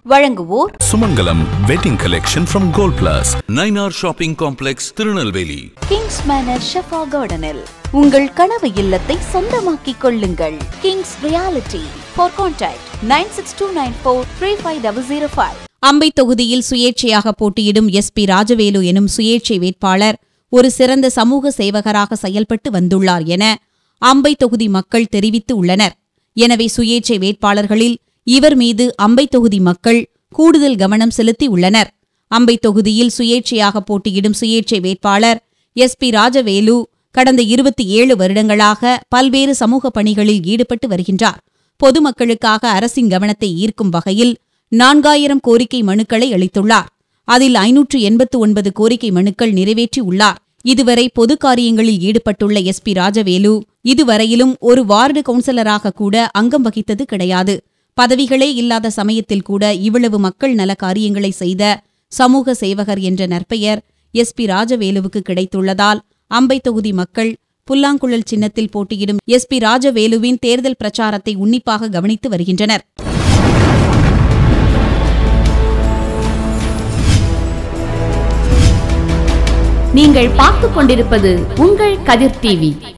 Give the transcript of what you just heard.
வழங்குவோர் Sumangalam wedding collection from Gold Plus. Nainar shopping complex Tirunelveli Kings Manor Shefa கார்டனில் உங்கள் கனவு இல்லத்தை சொந்தமாக்கிக் கொள்ளுங்கள் Kings Realty for contact nine six two nine four three five double zero five Ambai தொகுதியில் சுயேட்சையாக போட்டியிடும் எஸ் பி ராஜவேலு எனும் சுயேட்சை வேட்பாளர் ஒரு சிறந்த சமூக சேவகராக செயல்பட்டு வந்துள்ளார் என அம்பை தொகுதி மக்கள் தெரிவித்து உள்ளனர் எனவே சுயேட்சை வேட்பாளர்களில் இவர் மீது அம்பை தொகுதி மக்கள் கூடுதல் கவனம் செலுத்தி உள்ளனர் அம்பை தொகுதியில் சுயேட்சையாக போட்டியிடும் சுயேட்சை வேட்பாளர் எஸ் பி ராஜவேலு கடந்த இருபத்தி ஏழு வருடங்களாக பல்வேறு சமூக பணிகளில் ஈடுபட்டு வருகின்றார் பொதுமக்களுக்காக அரசின் கவனத்தை ஈர்க்கும் வகையில் நான்காயிரம் கோரிக்கை மனுக்களை அளித்துள்ளார் அதில் ஐநூற்று எண்பத்து ஒன்பது கோரிக்கை மனுக்கள் நிறைவேற்றி உள்ளார் இதுவரை பொது காரியங்களில் ஈடுபட்டுள்ள எஸ் பி ராஜவேலு இதுவரையிலும் ஒரு வார்டு கவுன்சிலராக கூட அங்கம் வகித்தது கிடையாது பதவிகளே இல்லாத சமயத்தில் கூட இவ்வளவு மக்கள் நல காரியங்களை செய்த சமூக சேவகர் என்ற நற்பெயர் எஸ் பி ராஜவேலுவுக்கு கிடைத்துள்ளதால் அம்பை தொகுதி மக்கள் புல்லாங்குழல் சின்னத்தில் போட்டியிடும் எஸ் பி ராஜவேலுவின் தேர்தல் பிரச்சாரத்தை உன்னிப்பாக கவனித்து வருகின்றனர் நீங்கள் பார்த்துக் கொண்டிருப்பது உங்கள் கதிர் டிவி